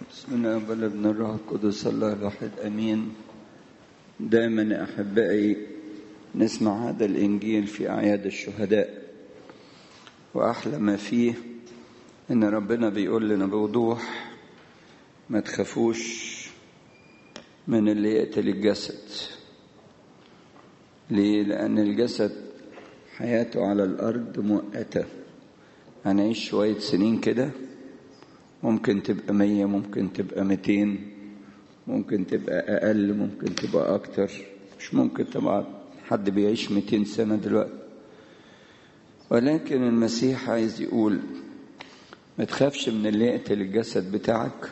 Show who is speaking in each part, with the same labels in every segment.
Speaker 1: بسم الله والابن الروح القدس الله الواحد امين دائما احبائي نسمع هذا الانجيل في اعياد الشهداء واحلى ما فيه ان ربنا بيقول لنا بوضوح ما تخافوش من اللي يقتل الجسد ليه لان الجسد حياته على الارض مؤقته هنعيش شويه سنين كده ممكن تبقى مية ممكن تبقى ميتين ممكن تبقى أقل ممكن تبقى أكتر مش ممكن طبعا حد بيعيش ميتين سنة دلوقتي ولكن المسيح عايز يقول ما تخافش من اللي يقتل الجسد بتاعك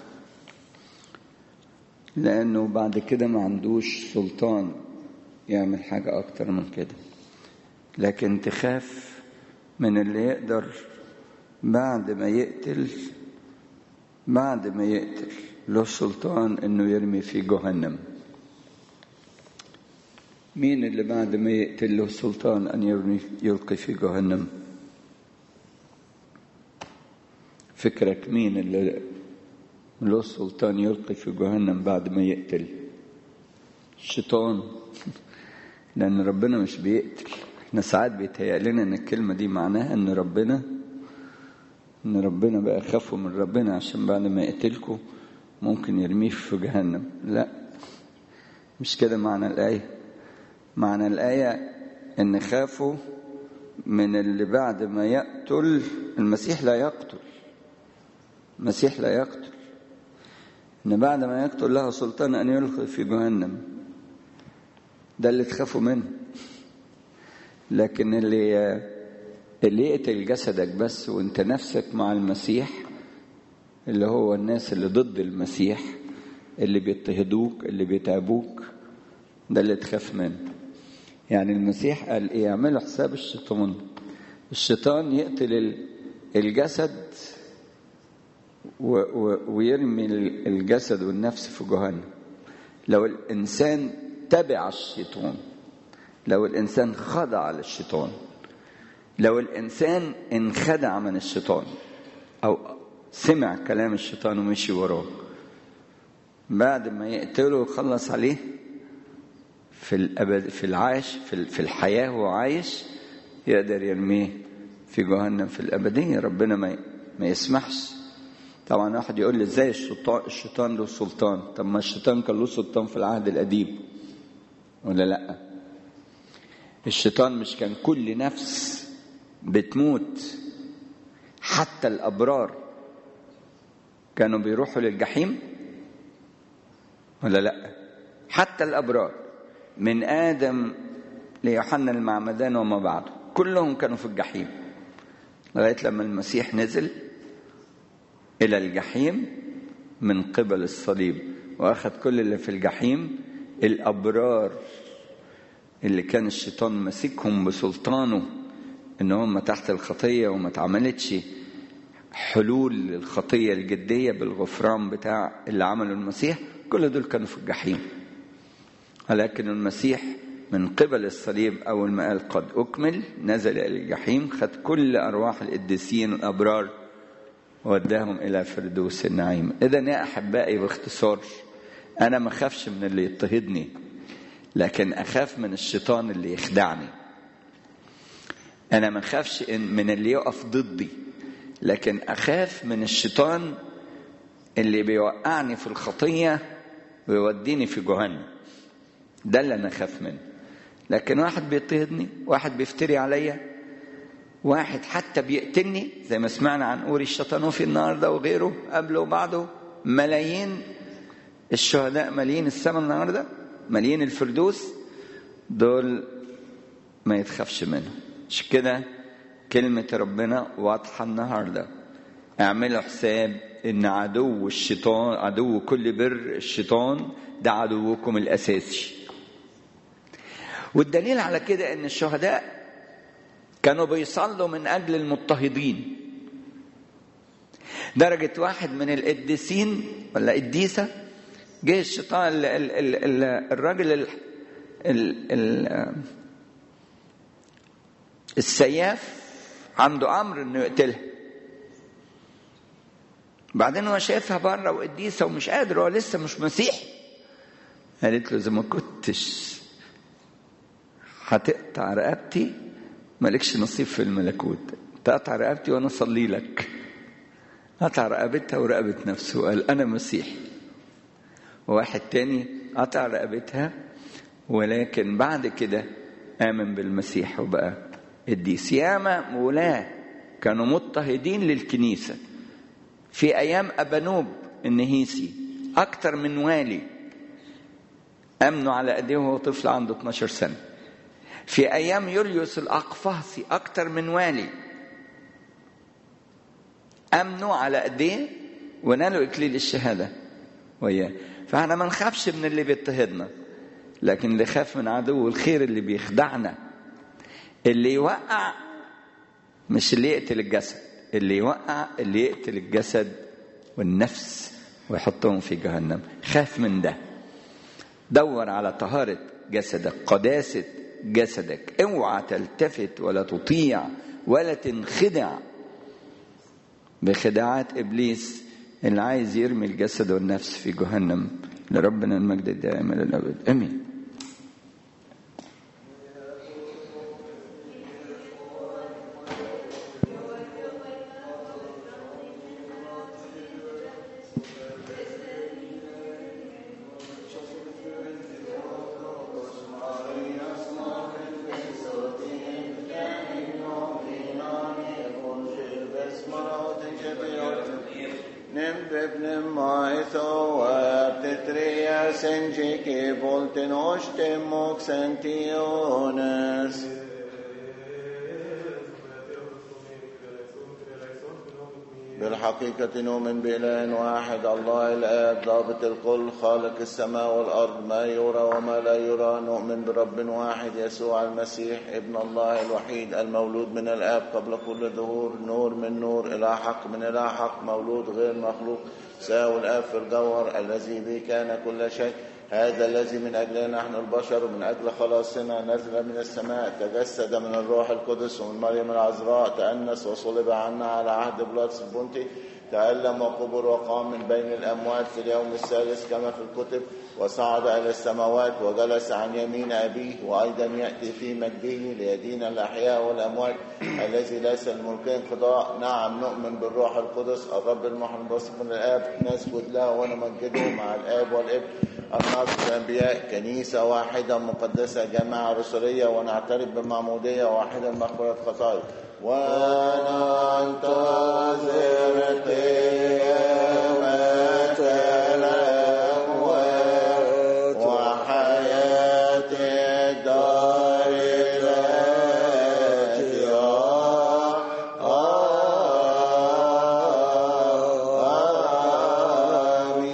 Speaker 1: لأنه بعد كده ما عندوش سلطان يعمل حاجة أكتر من كده لكن تخاف من اللي يقدر بعد ما يقتل بعد ما يقتل له سلطان انه يرمي في جهنم مين اللي بعد ما يقتل له سلطان ان يرمي يلقي في جهنم فكرك مين اللي له سلطان يلقي في جهنم بعد ما يقتل الشيطان لان ربنا مش بيقتل احنا ساعات بيتهيأ لنا ان الكلمه دي معناها ان ربنا ان ربنا بقى خافوا من ربنا عشان بعد ما يقتلكم ممكن يرميه في جهنم لا مش كده معنى الآية معنى الآية ان خافوا من اللي بعد ما يقتل المسيح لا يقتل المسيح لا يقتل ان بعد ما يقتل له سلطان ان يلقي في جهنم ده اللي تخافوا منه لكن اللي اللي يقتل جسدك بس وانت نفسك مع المسيح اللي هو الناس اللي ضد المسيح اللي بيضطهدوك اللي بيتعبوك ده اللي تخاف منه يعني المسيح قال ايه اعملوا حساب الشيطان الشيطان يقتل الجسد و و ويرمي الجسد والنفس في جهنم لو الانسان تبع الشيطان لو الانسان خضع للشيطان لو الإنسان انخدع من الشيطان أو سمع كلام الشيطان ومشي وراه بعد ما يقتله ويخلص عليه في الأبد في العاش في, في الحياة وهو عايش يقدر يرميه في جهنم في الأبدية ربنا ما ما يسمحش طبعا واحد يقول لي ازاي الشيطان الشيطان له سلطان طب ما الشيطان كان له سلطان في العهد القديم ولا لا الشيطان مش كان كل نفس بتموت حتى الأبرار كانوا بيروحوا للجحيم ولا لا حتى الأبرار من آدم ليوحنا المعمدان وما بعده كلهم كانوا في الجحيم لغاية لما المسيح نزل إلى الجحيم من قبل الصليب وأخذ كل اللي في الجحيم الأبرار اللي كان الشيطان ماسكهم بسلطانه ان هم تحت الخطيه وما اتعملتش حلول للخطيه الجديه بالغفران بتاع اللي عمله المسيح كل دول كانوا في الجحيم ولكن المسيح من قبل الصليب اول ما قال قد اكمل نزل الى الجحيم خد كل ارواح القديسين الابرار ووداهم الى فردوس النعيم اذا يا احبائي باختصار انا ما اخافش من اللي يضطهدني لكن اخاف من الشيطان اللي يخدعني انا ما اخافش من اللي يقف ضدي لكن اخاف من الشيطان اللي بيوقعني في الخطيه ويوديني في جهنم ده اللي انا اخاف منه لكن واحد بيضطهدني واحد بيفتري عليا واحد حتى بيقتلني زي ما سمعنا عن اوري الشطنوفي النهارده وغيره قبله وبعده ملايين الشهداء مالين السماء النهارده مالين الفردوس دول ما يتخافش منهم مش كده كلمة ربنا واضحة النهاردة اعملوا حساب ان عدو الشيطان عدو كل بر الشيطان ده عدوكم الاساسي والدليل على كده ان الشهداء كانوا بيصلوا من اجل المضطهدين درجة واحد من القديسين ولا قديسة جه الشيطان ال ال ال الراجل ال ال ال السياف عنده امر انه يقتلها بعدين هو شايفها بره وقديسة ومش قادر هو لسه مش مسيحي قالت له إذا ما كنتش هتقطع رقبتي مالكش نصيب في الملكوت تقطع رقبتي وأنا أصلي لك قطع رقبتها ورقبة نفسه وقال أنا مسيحي وواحد تاني قطع رقبتها ولكن بعد كده آمن بالمسيح وبقى قديس ياما ولاة كانوا مضطهدين للكنيسة في أيام أبانوب النهيسي أكتر من والي أمنوا على أيديه وهو طفل عنده 12 سنة في أيام يوليوس الأقفاصي أكتر من والي أمنوا على أيديه ونالوا إكليل الشهادة وياه فاحنا ما نخافش من اللي بيضطهدنا لكن اللي خاف من عدو الخير اللي بيخدعنا اللي يوقع مش اللي يقتل الجسد اللي يوقع اللي يقتل الجسد والنفس ويحطهم في جهنم خاف من ده دور على طهارة جسدك قداسة جسدك اوعى تلتفت ولا تطيع ولا تنخدع بخداعات ابليس اللي عايز يرمي الجسد والنفس في جهنم لربنا المجد الدائم الى الابد امين
Speaker 2: Sentiones. بالحقيقة نؤمن بإله واحد الله الآب ضابط الكل خالق السماء والأرض ما يرى وما لا يرى نؤمن برب واحد يسوع المسيح ابن الله الوحيد المولود من الآب قبل كل ظهور نور من نور إلى حق من إلى حق مولود غير مخلوق ساوي الآب في الجوهر الذي به كان كل شيء هذا الذي من أجلنا نحن البشر ومن أجل خلاصنا نزل من السماء تجسد من الروح القدس ومن مريم العذراء تأنس وصلب عنا على عهد بلاطس البنطي تألم وقبر وقام من بين الأموات في اليوم الثالث كما في الكتب وصعد إلى السماوات وجلس عن يمين أبيه وأيضا يأتي في مجده ليدين الأحياء والأموات الذي ليس لملك انقضاء نعم نؤمن بالروح القدس الرب المحن من الآب نسجد له ونمجده مع الآب والابن الناصر الأنبياء كنيسة واحدة مقدسة جماعة رسولية ونعترف بمعمودية واحدة مغفرة خطايا وننتظر قيام